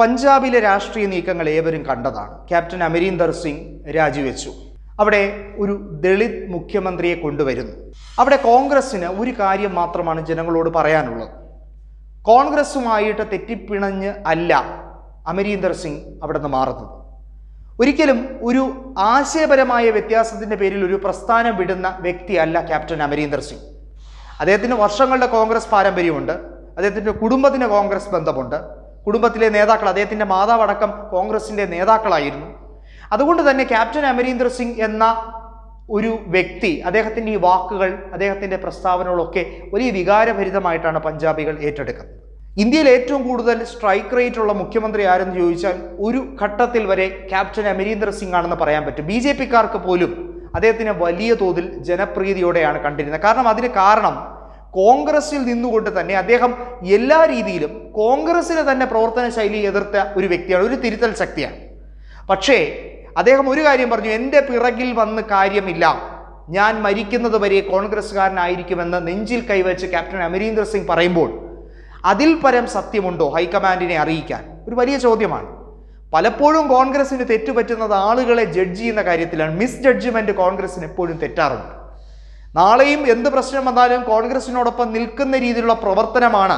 പഞ്ചാബിലെ രാഷ്ട്രീയ നീക്കങ്ങൾ ഏവരും കണ്ടതാണ് ക്യാപ്റ്റൻ അമരീന്ദർ സിംഗ് രാജിവെച്ചു അവിടെ ഒരു ദളിത് മുഖ്യമന്ത്രിയെ കൊണ്ടുവരുന്നു അവിടെ കോൺഗ്രസ്സിന് ഒരു കാര്യം മാത്രമാണ് ജനങ്ങളോട് പറയാനുള്ളത് കോൺഗ്രസുമായിട്ട് തെറ്റിപ്പിണഞ്ഞ് അല്ല അമരീന്ദർ സിംഗ് അവിടെ നിന്ന് മാറുന്നത് ഒരിക്കലും ഒരു ആശയപരമായ വ്യത്യാസത്തിൻ്റെ പേരിൽ ഒരു പ്രസ്ഥാനം വിടുന്ന വ്യക്തിയല്ല ക്യാപ്റ്റൻ അമരീന്ദർ സിംഗ് അദ്ദേഹത്തിന് വർഷങ്ങളുടെ കോൺഗ്രസ് പാരമ്പര്യമുണ്ട് അദ്ദേഹത്തിൻ്റെ കുടുംബത്തിന് കോൺഗ്രസ് ബന്ധമുണ്ട് കുടുംബത്തിലെ നേതാക്കൾ അദ്ദേഹത്തിൻ്റെ മാതാവടക്കം കോൺഗ്രസിൻ്റെ നേതാക്കളായിരുന്നു അതുകൊണ്ട് തന്നെ ക്യാപ്റ്റൻ അമരീന്ദർ സിംഗ് എന്ന ഒരു വ്യക്തി അദ്ദേഹത്തിൻ്റെ ഈ വാക്കുകൾ അദ്ദേഹത്തിൻ്റെ പ്രസ്താവനകളൊക്കെ വലിയ വികാരഭരിതമായിട്ടാണ് പഞ്ചാബികൾ ഏറ്റെടുക്കുന്നത് ഇന്ത്യയിൽ ഏറ്റവും കൂടുതൽ സ്ട്രൈക്ക് റേറ്റ് ഉള്ള മുഖ്യമന്ത്രി ആരെന്ന് ചോദിച്ചാൽ ഒരു ഘട്ടത്തിൽ വരെ ക്യാപ്റ്റൻ അമരീന്ദർ സിംഗ് ആണെന്ന് പറയാൻ പറ്റും ബി ജെ പിക്കാർക്ക് പോലും അദ്ദേഹത്തിന് വലിയ തോതിൽ ജനപ്രീതിയോടെയാണ് കണ്ടിരുന്നത് കാരണം അതിന് കാരണം കോൺഗ്രസിൽ നിന്നുകൊണ്ട് തന്നെ അദ്ദേഹം എല്ലാ രീതിയിലും കോൺഗ്രസിലെ തന്നെ പ്രവർത്തന ശൈലി എതിർത്ത ഒരു വ്യക്തിയാണ് ഒരു തിരുത്തൽ ശക്തിയാണ് പക്ഷേ അദ്ദേഹം ഒരു കാര്യം പറഞ്ഞു എൻ്റെ പിറകിൽ വന്ന് കാര്യമില്ല ഞാൻ മരിക്കുന്നത് വരെ കോൺഗ്രസ്സുകാരനായിരിക്കുമെന്ന് നെഞ്ചിൽ കൈവച്ച് ക്യാപ്റ്റൻ അമരീന്ദർ സിംഗ് പറയുമ്പോൾ അതിൽ പരം സത്യമുണ്ടോ ഹൈക്കമാൻഡിനെ അറിയിക്കാൻ ഒരു വലിയ ചോദ്യമാണ് പലപ്പോഴും കോൺഗ്രസിന് തെറ്റുപറ്റുന്നത് ആളുകളെ ജഡ്ജ് ചെയ്യുന്ന കാര്യത്തിലാണ് മിസ് ജഡ്ജ്മെന്റ് കോൺഗ്രസിന് എപ്പോഴും തെറ്റാറുണ്ട് നാളെയും എന്ത് പ്രശ്നം വന്നാലും കോൺഗ്രസിനോടൊപ്പം നിൽക്കുന്ന രീതിയിലുള്ള പ്രവർത്തനമാണ്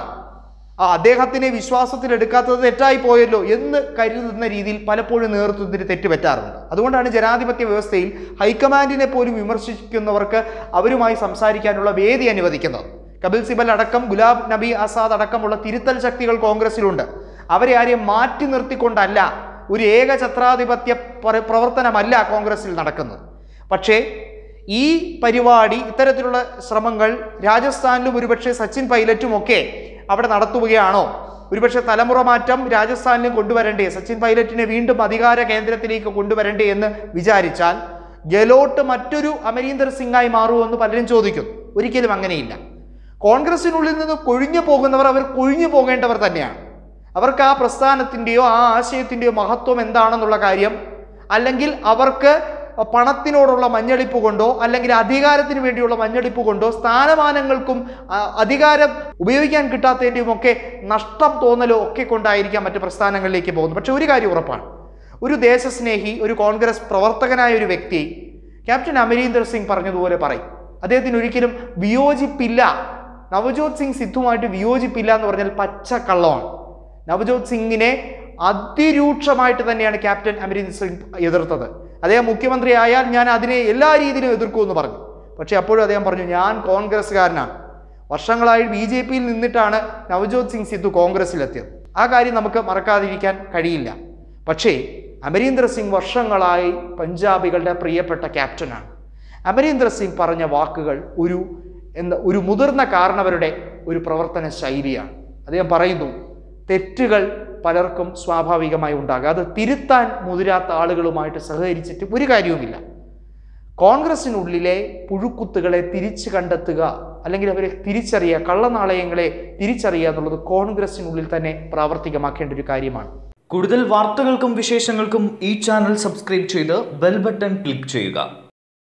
ആ അദ്ദേഹത്തിനെ വിശ്വാസത്തിലെടുക്കാത്തത് തെറ്റായി പോയല്ലോ എന്ന് കരുതുന്ന രീതിയിൽ പലപ്പോഴും നേതൃത്വത്തിന് തെറ്റ് പറ്റാറുണ്ട് അതുകൊണ്ടാണ് ജനാധിപത്യ വ്യവസ്ഥയിൽ ഹൈക്കമാൻഡിനെ പോലും വിമർശിക്കുന്നവർക്ക് അവരുമായി സംസാരിക്കാനുള്ള വേദി അനുവദിക്കുന്നത് കപിൽ സിബൽ അടക്കം ഗുലാബ് നബി ആസാദ് അടക്കമുള്ള തിരുത്തൽ ശക്തികൾ കോൺഗ്രസിലുണ്ട് അവരെ ആരെയും മാറ്റി നിർത്തിക്കൊണ്ടല്ല ഒരു ഏകഛത്രാധിപത്യ പ്ര- പ്രവർത്തനമല്ല കോൺഗ്രസിൽ നടക്കുന്നത് പക്ഷേ ഈ പരിപാടി ഇത്തരത്തിലുള്ള ശ്രമങ്ങൾ രാജസ്ഥാനിലും ഒരുപക്ഷെ സച്ചിൻ പൈലറ്റും ഒക്കെ അവിടെ നടത്തുകയാണോ ഒരുപക്ഷെ തലമുറ മാറ്റം രാജസ്ഥാനിലും കൊണ്ടുവരണ്ടേ സച്ചിൻ പൈലറ്റിനെ വീണ്ടും അധികാര കേന്ദ്രത്തിലേക്ക് കൊണ്ടുവരണ്ടേ എന്ന് വിചാരിച്ചാൽ ഗെലോട്ട് മറ്റൊരു അമരീന്ദർ സിംഗായി മാറുമെന്ന് പലരും ചോദിക്കും ഒരിക്കലും അങ്ങനെയില്ല കോൺഗ്രസിനുള്ളിൽ നിന്ന് കൊഴിഞ്ഞു പോകുന്നവർ അവർ കൊഴിഞ്ഞു പോകേണ്ടവർ തന്നെയാണ് അവർക്ക് ആ പ്രസ്ഥാനത്തിൻ്റെയോ ആ ആശയത്തിൻ്റെയോ മഹത്വം എന്താണെന്നുള്ള കാര്യം അല്ലെങ്കിൽ അവർക്ക് പണത്തിനോടുള്ള മഞ്ഞളിപ്പ് കൊണ്ടോ അല്ലെങ്കിൽ അധികാരത്തിന് വേണ്ടിയുള്ള മഞ്ഞളിപ്പ് കൊണ്ടോ സ്ഥാനമാനങ്ങൾക്കും ആ, അധികാരം ഉപയോഗിക്കാൻ കിട്ടാത്തതിൻ്റെയും ഒക്കെ നഷ്ടം തോന്നലോ ഒക്കെ കൊണ്ടായിരിക്കാം മറ്റ് പ്രസ്ഥാനങ്ങളിലേക്ക് പോകുന്നത് പക്ഷെ ഒരു കാര്യം ഉറപ്പാണ് ഒരു ദേശസ്നേഹി ഒരു കോൺഗ്രസ് പ്രവർത്തകനായ ഒരു വ്യക്തി ക്യാപ്റ്റൻ അമരീന്ദർ സിംഗ് പറഞ്ഞതുപോലെ പറയും അദ്ദേഹത്തിന് ഒരിക്കലും വിയോജിപ്പില്ല നവജോത് സിംഗ് സിദ്ധുമായിട്ട് വിയോജിപ്പില്ല എന്ന് പറഞ്ഞാൽ പച്ചക്കള്ളമാണ് നവജോത് സിംഗിനെ അതിരൂക്ഷമായിട്ട് തന്നെയാണ് ക്യാപ്റ്റൻ അമരീന്ദർ സിംഗ് എതിർത്തത് അദ്ദേഹം മുഖ്യമന്ത്രി ആയാൽ ഞാൻ അതിനെ എല്ലാ രീതിയിലും എതിർക്കുമെന്ന് പറഞ്ഞു പക്ഷേ അപ്പോഴും അദ്ദേഹം പറഞ്ഞു ഞാൻ കോൺഗ്രസ്സുകാരനാണ് വർഷങ്ങളായി ബി ജെ പിയിൽ നിന്നിട്ടാണ് നവജോത് സിംഗ് സിദ്ധു കോൺഗ്രസ്സിലെത്തിയത് ആ കാര്യം നമുക്ക് മറക്കാതിരിക്കാൻ കഴിയില്ല പക്ഷേ അമരീന്ദർ സിംഗ് വർഷങ്ങളായി പഞ്ചാബികളുടെ പ്രിയപ്പെട്ട ക്യാപ്റ്റനാണ് അമരീന്ദർ സിംഗ് പറഞ്ഞ വാക്കുകൾ ഒരു എന്താ ഒരു മുതിർന്ന കാരണവരുടെ ഒരു പ്രവർത്തന ശൈലിയാണ് അദ്ദേഹം പറയുന്നു തെറ്റുകൾ പലർക്കും സ്വാഭാവികമായി ഉണ്ടാകുക അത് തിരുത്താൻ മുതിരാത്ത ആളുകളുമായിട്ട് സഹകരിച്ചിട്ട് ഒരു കാര്യവുമില്ല കോൺഗ്രസിനുള്ളിലെ പുഴുക്കുത്തുകളെ തിരിച്ചു കണ്ടെത്തുക അല്ലെങ്കിൽ അവരെ തിരിച്ചറിയുക കള്ളനാണയങ്ങളെ തിരിച്ചറിയുക എന്നുള്ളത് കോൺഗ്രസിനുള്ളിൽ തന്നെ പ്രാവർത്തികമാക്കേണ്ട ഒരു കാര്യമാണ് കൂടുതൽ വാർത്തകൾക്കും വിശേഷങ്ങൾക്കും ഈ ചാനൽ സബ്സ്ക്രൈബ് ചെയ്ത് ബെൽ ബട്ടൺ ക്ലിക്ക് ചെയ്യുക